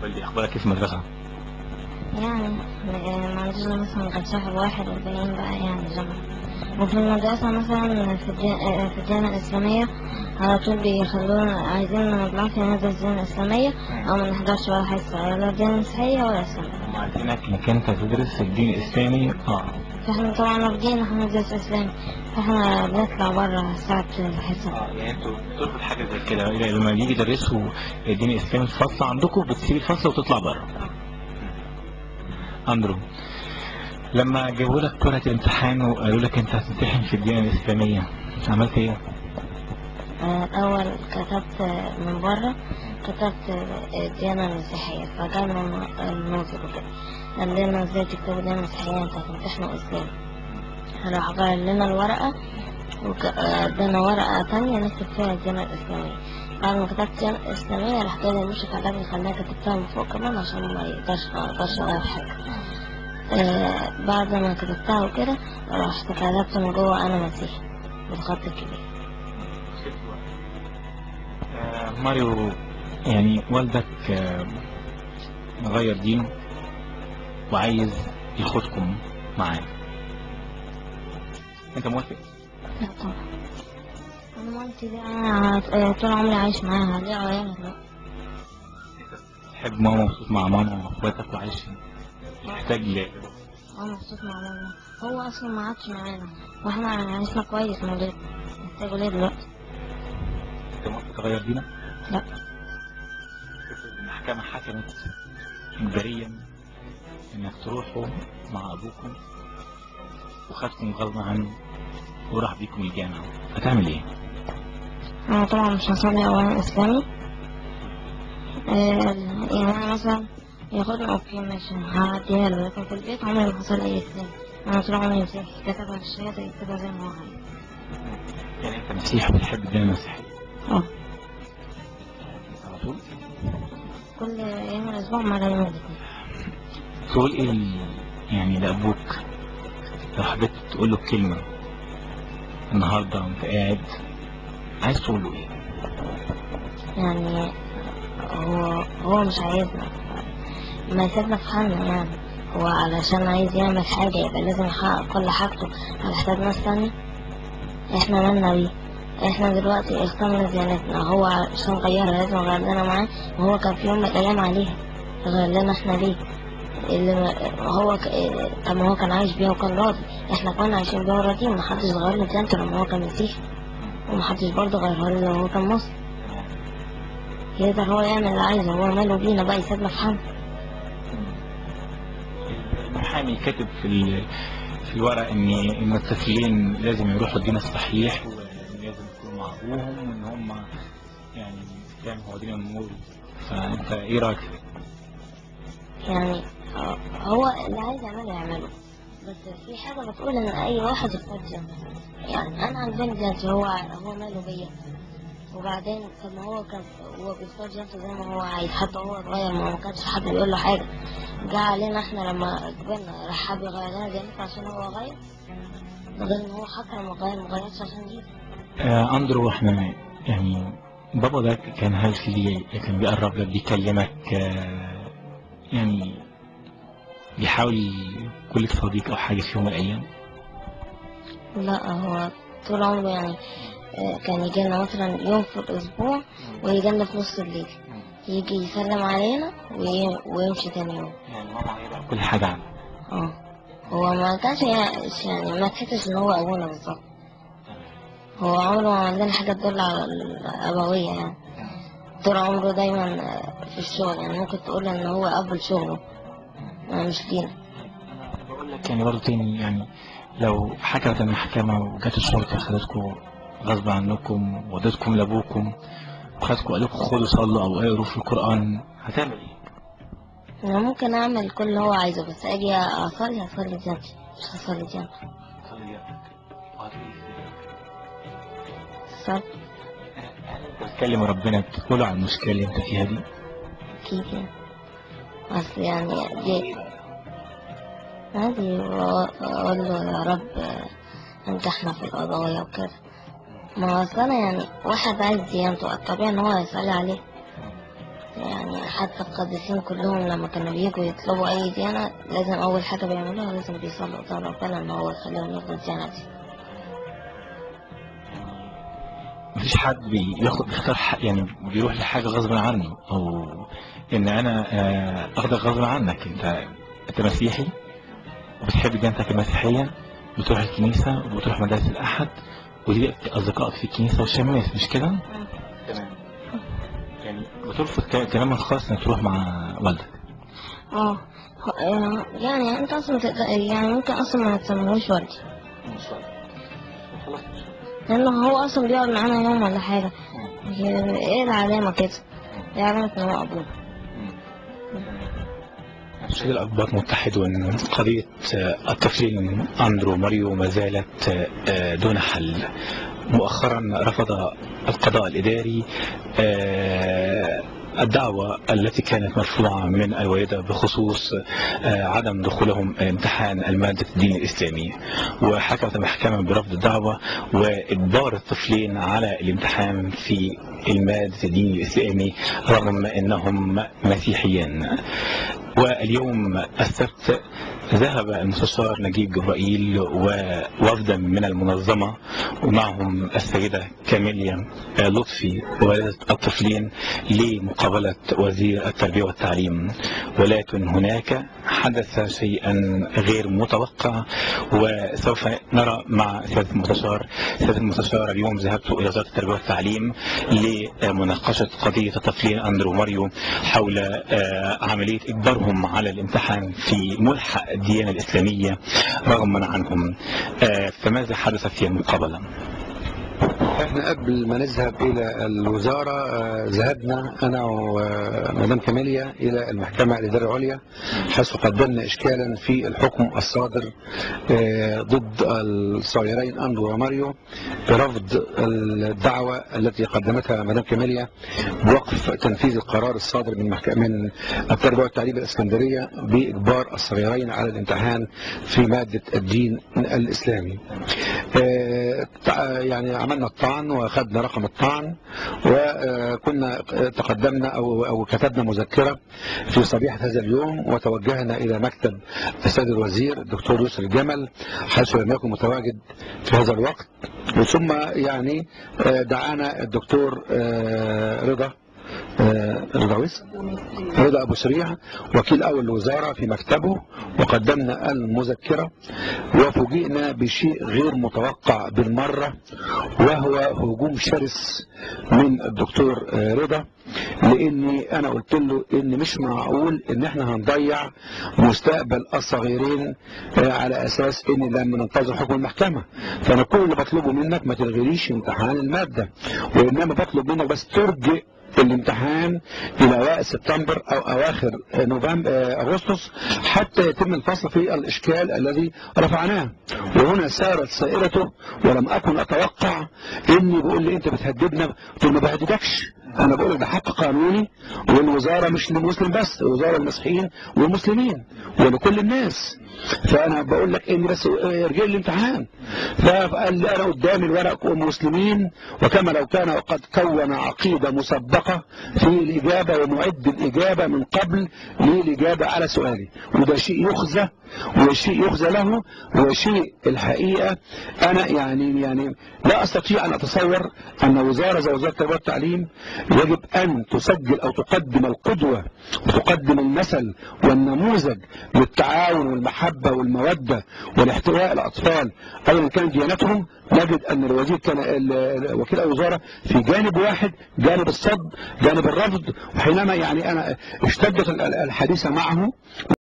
والدي اخبارك ايه في المدرسه يعني آه، ما عنديش غير مثلا غير صاحب واحد والباقيين بقى يعني جمع وفي المدرسة مثلا في الجا- آه، في الجامعة الإسلامية على طول بيخلونا عايزين ما نطلعش ننزل الدين الإسلامية أو ما نحضرش ولا حصة ولا الدين المسيحية ولا إسلامية هم عايزينك انك انت تدرس الدين الاسلامي اه فاحنا طبعا رافضين احنا ندرس إسلامي فاحنا بنطلع برا ساعة الحصة اه يعني انتوا بترفض حاجه زي كده لما يجي يدرسوا الدين الاسلامي في الفصل عندكم بتسيب الفصل وتطلع بره اندرو لما جابوا لك ورقه الامتحان وقالوا لك انت هتمتحن في الدين الاسلاميه عملت ايه؟ آه، الأول كتبت آه، من بره كتبت آه، الديانة المسيحية فجالنا الن- الناظر وكده قال لنا ازاي تكتبوا ديانة مسيحية انت هتمتحنوا اسلام راح غير لنا الورقة وادانا ورقة تانية نكتب فيها الديانة الإسلامية بعد ما كتبت الديانة الإسلامية راح جالي المشرف على اللي خلاني كتبتها من فوق كمان عشان ما يقدرش ما يقدرش يغير حاجة آه بعد ما كتبتها وكده رحت كتبت من جوه أنا مسيحي بالخط الكبير آه، ماريو يعني والدك آه، مغير دينه وعايز ياخدكم معاه انت موافق؟ لا طبعا انا مامتي دي انا آه، طول عمري عايش معاها ليه عيالها لا تحب ماما مبسوط مع ماما واخواتك وعايش محتاج ل انا مبسوط مع ماما هو اصلا ما عادش معانا واحنا عايشنا كويس من غير محتاجه ليه دلوقتي انت موافق تغير دينك؟ لا افرض المحكمة حكمت إجباريا إنك تروحوا مع أبوكم وخدكم غصب عنه وراح بيكم الجامعة هتعمل إيه؟ انا طبعا مش هصلي اولا اسلامي آه، يعني انا مثلا ياخدني اوكي ماشي هعديها له لكن في البيت عمري ما حصل لي اسلام انا طول عمري مسيحي كتبها في الشهاده يكتبها زي ما هو عايز يعني أنت مسيحي وبتحب الدين المسيحي اه على طول؟ كل يوم الاسبوع ما يوم الاثنين تقول إيه ال- يعني لأبوك لو حبيت تقول له كلمة النهاردة وأنت قاعد عايز تقول له إيه؟ يعني هو هو مش عايزنا ما يسيبنا في حالنا يعني هو علشان عايز يعمل حاجة يبقى لازم يحقق كل حاجته على حساب ناس تانية احنا مالنا بيه احنا دلوقتي اخترنا ديانتنا هو عشان غيرها لازم نغير لنا معاه وهو كان في يوم من الايام عليها غير لنا احنا ليه اللي ما- هو ك... طب ما هو كان عايش بيها وكان راضي احنا كنا عايشين بيها وراضيين محدش غير له ديانته لما هو كان مسيحي ومحدش برضه غيرها له لما هو كان مسلم يقدر هو يعمل اللي عايزه هو ماله بينا بقى يسيبنا في حالنا المحامي كاتب في ال... في الورق ان ان الطفلين لازم يروحوا الدين الصحيح ولازم يكونوا مع ابوهم وان هم يعني الاسلام هو دين النور فانت ايه رايك؟ يعني آه، هو اللي عايز يعمله يعمله بس في حاجة بتقول إن أي واحد يختار جنة يعني أنا عن بنتي هو هو ماله بيا وبعدين طب ما هو كان هو بيختار جنته زي ما هو عايز حتى هو صغير ما ما كانش حد بيقول له حاجة جه علينا احنا لما كبرنا راح حب يغير لنا جنته عشان هو غير غير ان هو حتى لما غير ما غيرش عشان دي آه اندرو احنا يعني بابا ده كان هلسي كان بيقرب لك بيكلمك آه يعني بيحاول يكون لك صديق او حاجه في يوم من الايام لا هو طول عمره يعني آه، كان يجي لنا مثلا يوم في الأسبوع ويجي لنا في نص الليل يجي يسلم علينا وي- ويمشي تاني يوم يعني ماما هيبقى كل حاجه عنك اه هو ما كانش يعني يعني ما تحسش ان هو ابونا بالظبط هو عمره ما عندنا حاجة تدل على الأبوية يعني طول عمره دايما آه، في الشغل يعني ممكن تقول ان هو اب لشغله آه، مش لينا بقول لك يعني برضه تاني يعني لو حكمت المحكمة وجت الشرطة خدتكم غصب عنكم ودتكم لأبوكم وخدتكم قال لكم خدوا صلوا أو اقروا في القرآن هتعمل إيه؟ انا ممكن اعمل كل اللي هو عايزه بس اجي اصلي اصلي جنبي مش هصلي جنبي صلي بتكلم ربنا بتقول على المشكلة اللي انت فيها دي اكيد يعني اصل يعني دي عادي واقول له يا رب آه، انجحنا في القضايا وكده ما هو اصل انا يعني واحد عايز ديانته الطبيعي ان هو يصلي عليه يعني حتى القديسين كلهم لما كانوا بيجوا يطلبوا أي ديانة لازم أول حاجة بيعملوها لازم بيصلوا قدام ربنا إن هو يخليهم ياخدوا الديانة دي مفيش حد بياخد بيختار ح- يعني بيروح لحاجة غصب عنه أو إن أنا آه، أخدك غصب عنك أنت أنت مسيحي وبتحب ديانتك المسيحية بتروح الكنيسة وبتروح مدارس الأحد ودي أصدقائك في الكنيسة والشماس مش كده؟ تمام يعني بترفض ك- كلام الخاص إنك تروح مع والدك اه هو- آه، يعني انت اصلا تقدر يعني ممكن اصلا ما تسموهوش والدي خلاص لانه هو اصلا بيقعد معانا يوم ولا حاجة هي- ايه العلامة كده دي علامة ان هو ابونا الشهيد الأقباط متحدون قضية آه، الطفلين أندرو وماريو ما زالت آه، دون حل مؤخرا رفض القضاء الإداري آه، الدعوة التي كانت مرفوعة من الوالدة بخصوص آه، عدم دخولهم امتحان المادة الدين الإسلامي وحكمت المحكمة برفض الدعوة وإجبار الطفلين على الامتحان في المادة الدين الإسلامي رغم أنهم مسيحيين واليوم السبت ذهب المستشار نجيب جبرائيل ووفدا من المنظمة ومعهم السيدة كاميليا لطفي والدة الطفلين لمقابلة وزير التربية والتعليم ولكن هناك حدث شيئا غير متوقع وسوف نرى مع سيادة المستشار سيادة المستشار اليوم ذهبت إلى وزارة التربية والتعليم لمناقشة قضية الطفلين أندرو وماريو حول آه، عملية إجبارهم على الامتحان في ملحق الديانة الإسلامية رغما عنهم آه، فماذا حدث في المقابلة؟ احنا قبل ما نذهب الى الوزاره آه، ذهبنا انا ومدام كاميليا الى المحكمه الاداريه العليا حيث قدمنا اشكالا في الحكم الصادر آه، ضد الصغيرين اندرو وماريو برفض الدعوه التي قدمتها مدام كاميليا بوقف تنفيذ القرار الصادر من محكمه من التربيه والتعليم الاسكندريه باجبار الصغيرين على الامتحان في ماده الدين الاسلامي. آه، تع- يعني عملنا الطعن واخذنا رقم الطعن وكنا تقدمنا او او كتبنا مذكره في صبيحه هذا اليوم وتوجهنا الى مكتب السيد الوزير الدكتور يسر الجمل حيث لم يكن متواجد في هذا الوقت ثم يعني آه، دعانا الدكتور آه، رضا آه، رضا ويس رضا أبو سريع وكيل أول الوزارة في مكتبه وقدمنا المذكرة وفوجئنا بشيء غير متوقع بالمرة وهو هجوم شرس من الدكتور آه، رضا لاني انا قلت له ان مش معقول ان احنا هنضيع مستقبل الصغيرين آه، على اساس ان لما ننتظر حكم المحكمه فانا كل اللي بطلبه منك ما تلغيليش امتحان الماده وانما بطلب منك بس ترجئ الامتحان الى اوائل سبتمبر او اواخر نوفمبر آه، اغسطس حتى يتم الفصل في الاشكال الذي رفعناه وهنا سارت سائرته ولم اكن اتوقع اني بقول لي انت بتهددنا قلت له ما بهددكش انا بقول ده حق قانوني والوزاره مش للمسلم بس الوزاره للمسيحيين والمسلمين ولكل الناس فانا بقول لك اني بس ارجع لي الامتحان فقال لي انا قدامي الورق مسلمين وكما لو كان قد كون عقيده مسبقه في الاجابه ومعد الاجابه من قبل للاجابه على سؤالي وده شيء يخزى وشيء يخزى له وشيء الحقيقه انا يعني يعني لا استطيع ان اتصور ان وزاره زي وزاره التربيه والتعليم يجب ان تسجل او تقدم القدوه وتقدم المثل والنموذج للتعاون والمحبه والموده والاحتواء الاطفال ايا كانت ديانتهم نجد ان الوزير كان ال- ال- وكيل الوزاره في جانب واحد جانب الصد جانب الرفض وحينما يعني انا اشتدت ال- ال- الحديث معه